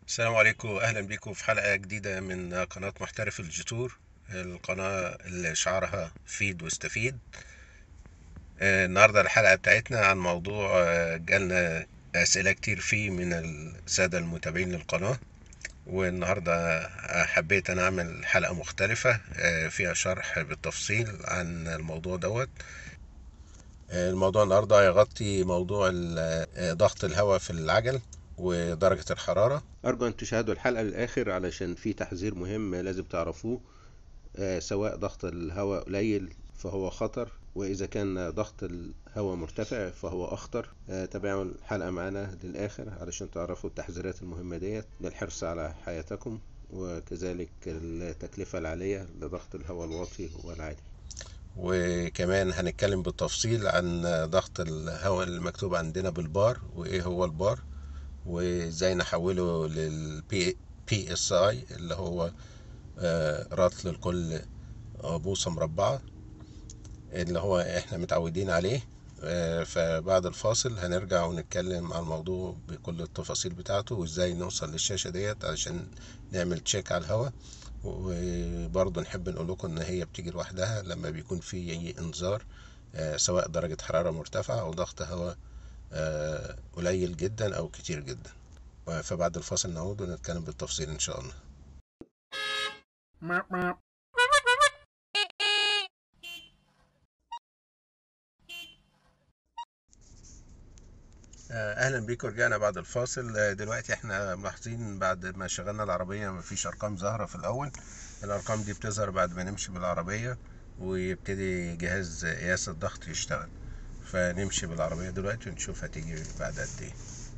السلام عليكم اهلا بكم في حلقه جديده من قناه محترف الجسور القناه اللي شعارها فيد واستفيد آه، النهارده الحلقه بتاعتنا عن موضوع آه، جالنا اسئله كتير فيه من الساده المتابعين للقناه والنهارده حبيت انا اعمل حلقه مختلفه آه، فيها شرح بالتفصيل عن الموضوع دوت الموضوع النهارده هيغطي موضوع ال- ضغط الهواء في العجل ودرجه الحراره أرجو أن تشاهدوا الحلقة للآخر علشان في تحذير مهم لازم تعرفوه آه، سواء ضغط الهواء قليل فهو خطر وإذا كان ضغط الهواء مرتفع فهو أخطر آه، تابعوا الحلقة معنا للآخر علشان تعرفوا التحذيرات المهمة ديت للحرص على حياتكم وكذلك التكلفة العالية لضغط الهواء الواطي والعالي وكمان هنتكلم بالتفصيل عن ضغط الهواء المكتوب عندنا بالبار وايه هو البار وازاي نحوله للبي بي اس اي اللي هو آه، رطل لكل بوصة مربعة اللي هو احنا متعودين عليه آه، فبعد الفاصل هنرجع ونتكلم عن الموضوع بكل التفاصيل بتاعته وازاي نوصل للشاشة ديت علشان نعمل تشيك على الهواء وبرضه نحب نقول لكم ان هي بتيجي لوحدها لما بيكون في اي انذار آه، سواء درجة حرارة مرتفعة او ضغط هواء آه، قليل جدا او كتير جدا فبعد الفاصل نعود ونتكلم بالتفصيل ان شاء الله آه، اهلا بيكم رجعنا بعد الفاصل آه، دلوقتي احنا ملاحظين بعد ما شغلنا العربيه مفيش ارقام ظاهره في الاول الارقام دي بتظهر بعد ما نمشي بالعربيه ويبتدي جهاز قياس الضغط يشتغل فنمشي بالعربيه دلوقتي ونشوف هتيجي بعد قد ايه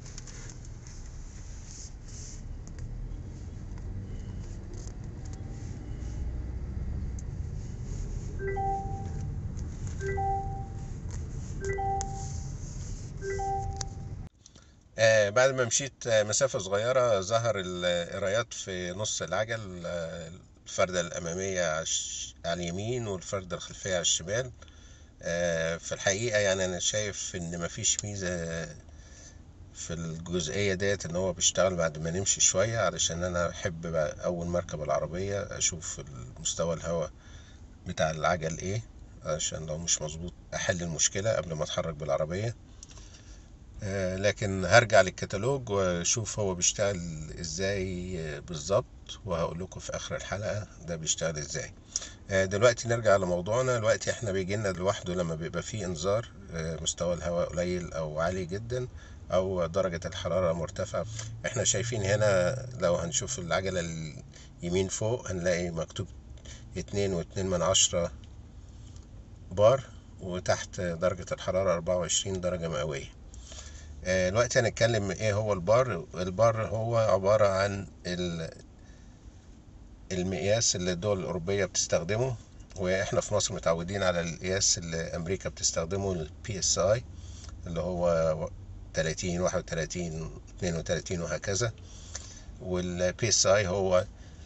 آه بعد ما مشيت آه، مسافة صغيرة ظهر القرايات في نص العجل آه، الفردة الأمامية على الش- على اليمين والفردة الخلفية على الشمال آه، في الحقيقة يعني أنا شايف إن مفيش ميزة في الجزئية ديت إن هو بيشتغل بعد ما نمشي شوية علشان أنا أحب بقى أول ما أركب العربية أشوف مستوى الهواء بتاع العجل إيه عشان لو مش مظبوط أحل المشكلة قبل ما أتحرك بالعربية آه، لكن هرجع للكتالوج واشوف هو بيشتغل ازاي آه، بالظبط وهقول لكم في اخر الحلقة ده بيشتغل ازاي آه، دلوقتي نرجع لموضوعنا دلوقتي احنا بيجي لنا لوحده لما بيبقى فيه انذار آه، مستوى الهواء قليل او عالي جدا او درجة الحرارة مرتفعة احنا شايفين هنا لو هنشوف العجلة اليمين فوق هنلاقي مكتوب اتنين واتنين من عشرة بار وتحت درجة الحرارة أربعة وعشرين درجة مئوية آه، دلوقتي هنتكلم ايه هو البار البار هو عبارة عن ال- المقياس اللي الدول الأوروبية بتستخدمه واحنا في مصر متعودين على القياس اللي أمريكا بتستخدمه البي اس اي اللي هو 30 31 32 وهكذا والبي اس اي هو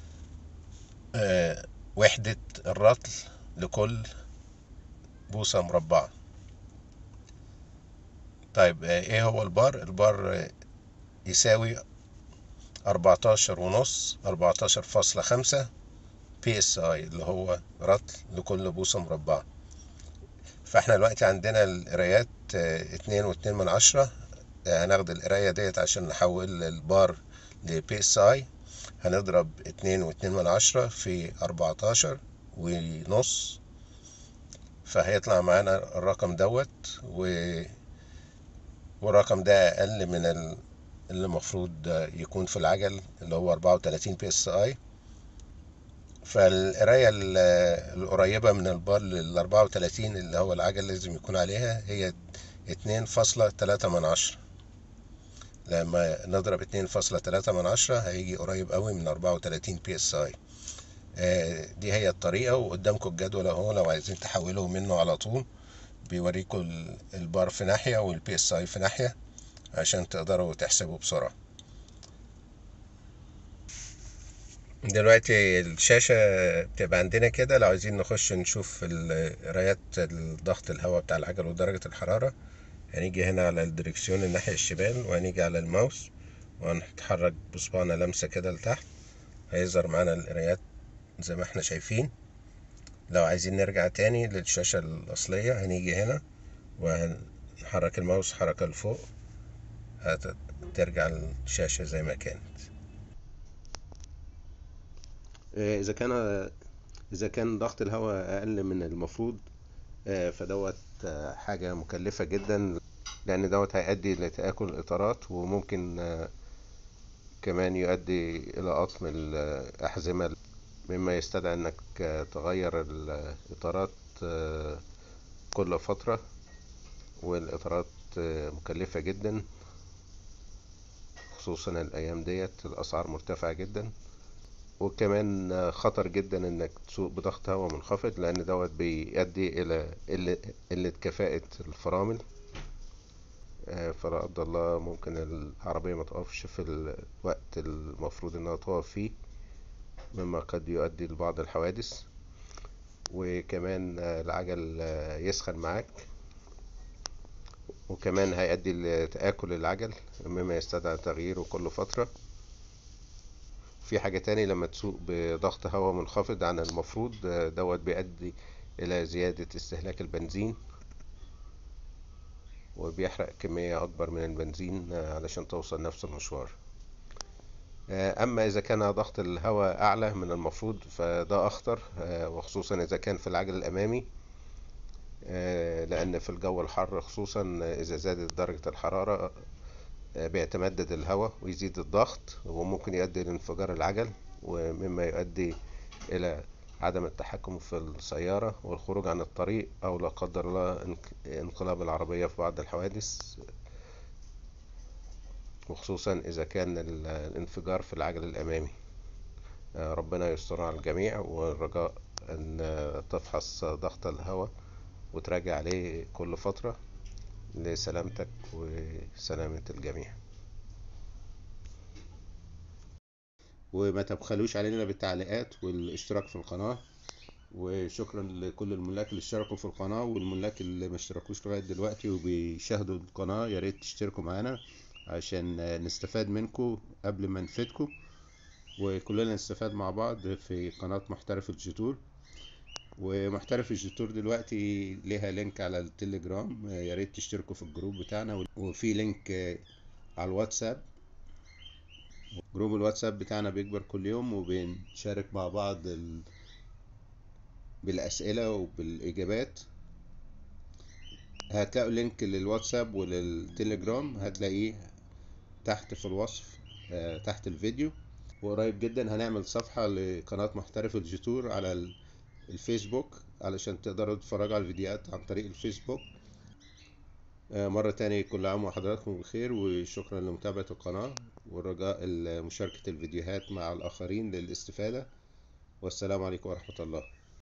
آه، وحدة الرطل لكل بوصة مربعة طيب آه، ايه هو البار البار آه، يساوي أربعتاشر ونص أربعتاشر فاصلة خمسة بي اس اي اللي هو رطل لكل بوصة مربعة فاحنا دلوقتي عندنا القرايات آه، اتنين واتنين من عشرة آه، هناخد القراية ديت عشان نحول البار لبي اس اي هنضرب اتنين واتنين من عشرة في أربعتاشر ونص فهيطلع معانا الرقم دوت و... والرقم ده أقل من ال... اللي المفروض يكون في العجل اللي هو 34 بي اس اي فالقراية ال- القريبة من البار لل 34 اللي هو العجل لازم يكون عليها هي 2.3 من عشرة لما نضرب 2.3 من عشرة هيجي قريب قوي من 34 بي اس اي دي هي الطريقة وقدامكم الجدول اهو لو عايزين تحولوا منه على طول بيوريكم ال- البار في ناحية والبي اس اي في ناحية عشان تقدروا تحسبوا بسرعة دلوقتي الشاشة بتبقى عندنا كده لو عايزين نخش نشوف ال- قرايات الضغط الهواء بتاع العجل ودرجة الحرارة هنيجي هنا على الدركسيون الناحية الشمال وهنيجي على الماوس وهنتحرك بصبعنا لمسة كده لتحت هيظهر معانا القرايات زي ما احنا شايفين لو عايزين نرجع تاني للشاشة الأصلية هنيجي هنا وهنحرك الماوس حركة لفوق هترجع الشاشة زي ما كانت آه، إذا كان إذا كان ضغط الهواء أقل من المفروض آه، فدوت آه، حاجة مكلفة جدا لأن دوت هيؤدي لتآكل الإطارات وممكن آه، كمان يؤدي إلى قطم الأحزمة مما يستدعي إنك آه، تغير الإطارات آه، كل فترة والإطارات آه، مكلفة جدا خصوصا الأيام ديت الأسعار مرتفعة جدا وكمان آه، خطر جدا إنك تسوق بضغط هواء منخفض لأن دوت بيؤدي إلى قلة قلة كفاءة الفرامل آه، فلا قدر الله ممكن العربية ما تقفش في الوقت المفروض إنها تقف فيه مما قد يؤدي لبعض الحوادث وكمان آه، العجل آه، يسخن معاك وكمان هيؤدي لتآكل العجل مما يستدعي تغييره كل فترة في حاجة تاني لما تسوق بضغط هواء منخفض عن المفروض آه، دوت بيؤدي إلى زيادة استهلاك البنزين وبيحرق كمية أكبر من البنزين آه، علشان توصل نفس المشوار آه، أما إذا كان ضغط الهواء أعلى من المفروض فده أخطر آه، وخصوصا إذا كان في العجل الأمامي آه، لأن في الجو الحر خصوصا إذا زادت درجة الحرارة آه، بيتمدد الهواء ويزيد الضغط وممكن يؤدي لانفجار العجل ومما يؤدي إلى عدم التحكم في السيارة والخروج عن الطريق أو لا قدر الله انق- انقلاب العربية في بعض الحوادث وخصوصا إذا كان ال- الانفجار في العجل الأمامي آه، ربنا يستر على الجميع والرجاء أن آه، تفحص ضغط الهواء وتراجع عليه كل فترة لسلامتك وسلامة الجميع وما تبخلوش علينا بالتعليقات والاشتراك في القناة وشكرا لكل الملاك اللي اشتركوا في القناة والملاك اللي ما اشتركوش لغاية دلوقتي وبيشاهدوا القناة يا ريت تشتركوا معانا عشان نستفاد منكم قبل ما نفيدكم وكلنا نستفاد مع بعض في قناة محترف الجيتور ومحترف الجيتور دلوقتي ليها لينك على التليجرام يا ريت تشتركوا في الجروب بتاعنا وفي لينك على الواتساب جروب الواتساب بتاعنا بيكبر كل يوم وبنشارك مع بعض ال... بالأسئلة وبالإجابات هتلاقوا لينك للواتساب وللتليجرام هتلاقيه تحت في الوصف آه، تحت الفيديو وقريب جدا هنعمل صفحة لقناة محترف الجيتور على ال- الفيسبوك علشان تقدروا تتفرجوا على الفيديوهات عن طريق الفيسبوك آه، مرة تاني كل عام وحضراتكم بخير وشكرا لمتابعة القناة ورجاء ال- مشاركة الفيديوهات مع الآخرين للاستفادة والسلام عليكم ورحمة الله